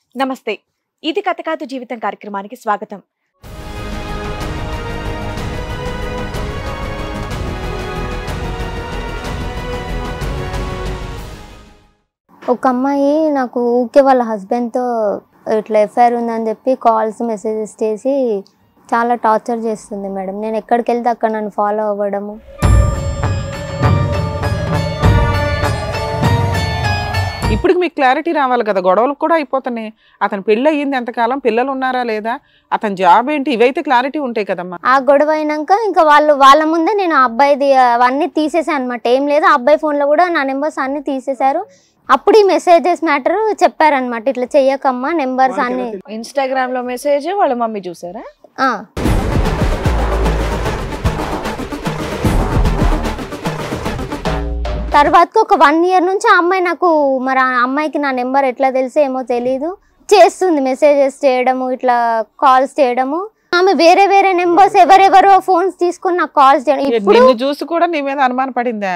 నమస్తే ఇది కథ కాదు జీవితం కార్యక్రమానికి స్వాగతం ఒక అమ్మాయి నాకు ఊకే వాళ్ళ హస్బెండ్తో ఇట్లా ఎఫ్ఐఆర్ ఉందని చెప్పి కాల్స్ మెసేజెస్ చేసి చాలా టార్చర్ చేస్తుంది మేడం నేను ఎక్కడికి వెళ్తే అక్కడ నన్ను ఫాలో అవ్వడము ఇప్పుడు మీకు క్లారిటీ రావాలి కదా గొడవలు కూడా అయిపోతున్నాయి అతను పెళ్ళి అయ్యింది ఎంతకాలం పిల్లలు ఉన్నారా లేదా అతని జాబ్ ఏంటి ఇవైతే క్లారిటీ ఉంటాయి కదమ్మా ఆ గొడవ అయినాక ఇంకా వాళ్ళు వాళ్ళ ముందే నేను ఆ అబ్బాయిది అవన్నీ తీసేసాను అనమాట ఏం లేదు ఆ అబ్బాయి ఫోన్లో కూడా నా నెంబర్స్ అన్ని తీసేశారు అప్పుడు ఈ మెసేజెస్ మ్యాటర్ చెప్పారనమాట ఇట్లా చెయ్యకమ్మా నెంబర్స్ అన్ని ఇన్స్టాగ్రామ్ లో మెసేజ్ వాళ్ళ మమ్మీ చూసారా ఆ. తర్వాతకి ఒక వన్ ఇయర్ నుంచి ఆ అమ్మాయి నాకు మరి ఆ అమ్మాయికి నా నెంబర్ ఎట్లా తెలిసో ఏమో తెలియదు చేస్తుంది మెసేజెస్ చేయడము ఇట్లా కాల్స్ చేయడము ఆమె వేరే వేరే నెంబర్స్ ఎవరెవరో ఫోన్స్ తీసుకొని నాకు కాల్స్ చేయడం ఇప్పుడు నిన్ను చూసి కూడా నీ మీద అనుమానం పడిందా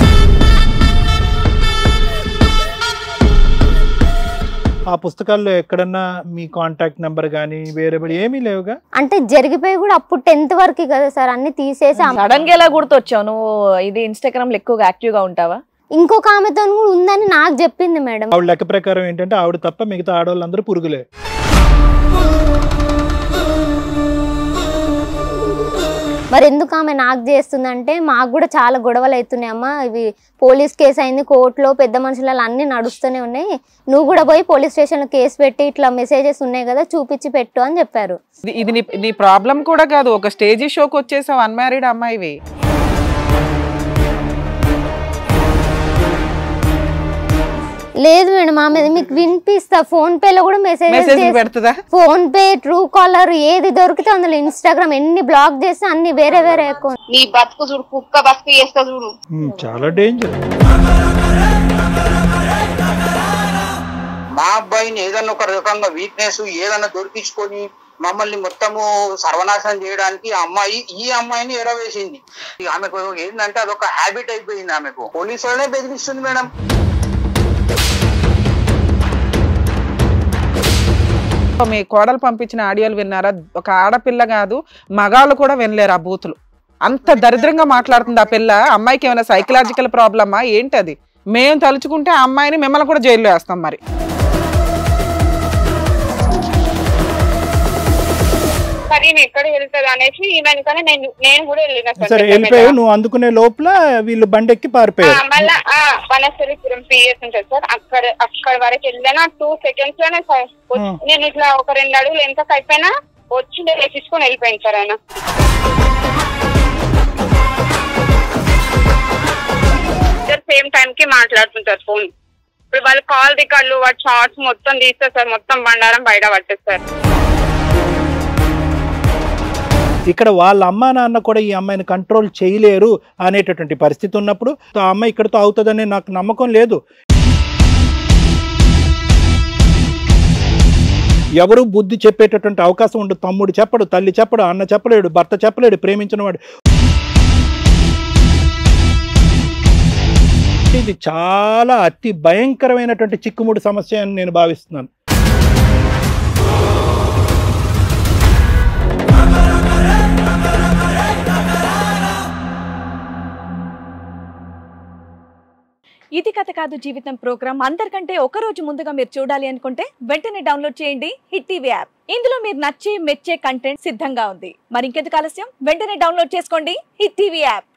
ఆ పుస్తకాల్లో ఎక్కడన్నా మీ కాంటాక్ట్ నెంబర్ కానీ వేరే బడి ఏమీ లేవుగా అంటే జరిగిపోయి కూడా అప్పుడు టెన్త్ వరకు కదా సార్ అన్ని తీసేసి ఆ- సడన్ గా ఎలా గుర్తొచ్చావు నువ్వు ఇది ఇన్స్టాగ్రామ్ లో ఎక్కువగా యాక్టివ్ గా ఉంటావా ఇంకొక ఆమెతో కూడా ఉందని నాకు చెప్పింది మేడం ఆవిడ లెక్క ప్రకారం ఏంటంటే ఆవిడ తప్ప మిగతా ఆడవాళ్ళందరూ పురుగులే మరి ఎందుకు ఆమె నాకు చేస్తుందంటే మాకు కూడా చాలా గొడవలు అవుతున్నాయి అమ్మా ఇవి పోలీస్ కేసు అయింది కోర్టులో పెద్ద మనుషులలో అన్ని నడుస్తూనే ఉన్నాయి నువ్వు కూడా పోయి పోలీస్ స్టేషన్లో కేసు పెట్టి ఇట్లా మెసేజెస్ ఉన్నాయి కదా చూపించి పెట్టు అని చెప్పారు ఇది- ఇది నీ నీ ప్రాబ్లం కూడా కాదు ఒక స్టేజ్ షోకి వచ్చేసావు అన్మ్యారీడ్ అమ్మాయివి లేదు మేడం ఆమె మీకు వినిపిస్తా ఫోన్ పేలో కూడా మెసేజ్ మెసేజెస్ పెడుతుందా ఫోన్ పే ట్రూ కాలర్ ఏది దొరికితే అందులో ఇన్స్టాగ్రామ్ ఎన్ని బ్లాక్ చేస్తే అన్ని వేరే వేరే అకౌంట్ నీ బతుకు చూడు కుక్క బతుకు చేస్తా చూడు ఉమ్, చాలా డేంజర్ మా అబ్బాయిని ఏదన్నా ఒక రకంగా వీక్నెస్ ఏదన్నా దొరికించుకొని మమ్మల్ని మొత్తము సర్వనాశనం చేయడానికి ఆ అమ్మాయి ఈ అమ్మాయిని ఎరవేసింది ఇక ఆమెకు ఏంటంటే అదొక హ్యాబిట్ అయిపోయింది ఆమెకు పోలీసు వాళ్ళనే బెదిరిస్తుంది మేడం మీ కోడలు పంపించిన ఆడియోలు విన్నారా ఒక ఆడపిల్ల కాదు మగాళ్ళు కూడా వినలేరు ఆ బూతులు అంత దరిద్రంగా మాట్లాడుతుంది ఆ పిల్ల అమ్మాయికి ఏమైనా సైకలాజికల్ ప్రాబ్లమా ఏంటి అది మేము తలుచుకుంటే ఆ అమ్మాయిని మిమ్మల్ని కూడా జైల్లో వేస్తాం మరి కానీ ఈమె ఎక్కడ వెళ్తుంది అనేసి ఈమెనుకనే నేను నేను కూడా వెళ్ళిన సార్ సరే పెద్ద వెళ్ళిపోయావు మీద. నువ్వు అందుకునే లోపల వీళ్ళు బండెక్కి ఆ, పారిపోయారు మళ్ళా ఆ, వనస్థలిపురం పిఎస్ ఉంటుంది సార్ అక్కడ అక్కడ వరకు వెళ్ళినా టూ సెకండ్స్ లోనే సార్ వచ్చి- ఆ. నేను ఇట్లా ఒక రెండు అడుగులు ఎంత అయిపోయినా వచ్చి నేను వేసించుకొని వెళ్ళిపోయింది సార్ ఆయన సేమ్ టైం కి మాట్లాడుతుంటారు ఫోన్ ఇప్పుడు వాళ్ళు కాల్ రికార్డులు వాటి షార్ట్స్ మొత్తం తీస్తారు సార్ మొత్తం బండారం బయట పట్టేస్తారు ఇక్కడ వాళ్ళ అమ్మా నాన్న కూడా ఈ అమ్మాయిని కంట్రోల్ చేయలేరు అనేటటువంటి పరిస్థితి ఉన్నప్పుడు ఆ అమ్మాయి ఇక్కడతో అవుతుందనే నాకు నమ్మకం లేదు ఎవరు బుద్ధి చెప్పేటటువంటి అవకాశం ఉండదు తమ్ముడు చెప్పడు తల్లి చెప్పడు అన్న చెప్పలేడు భర్త చెప్పలేడు ప్రేమించిన వాడు ఇది చాలా అతి భయంకరమైనటువంటి చిక్కుముడి సమస్య అని నేను భావిస్తున్నాను ఇది కథ కాదు జీవితం ప్రోగ్రామ్ అందరికంటే ఒక రోజు ముందుగా మీరు చూడాలి అనుకుంటే వెంటనే డౌన్లోడ్ చేయండి హిట్ టీవీ యాప్ ఇందులో మీరు నచ్చే మెచ్చే కంటెంట్ సిద్ధంగా ఉంది మరి ఇంకెందుకు ఆలస్యం వెంటనే డౌన్లోడ్ చేసుకోండి హిట్ టీవీ యాప్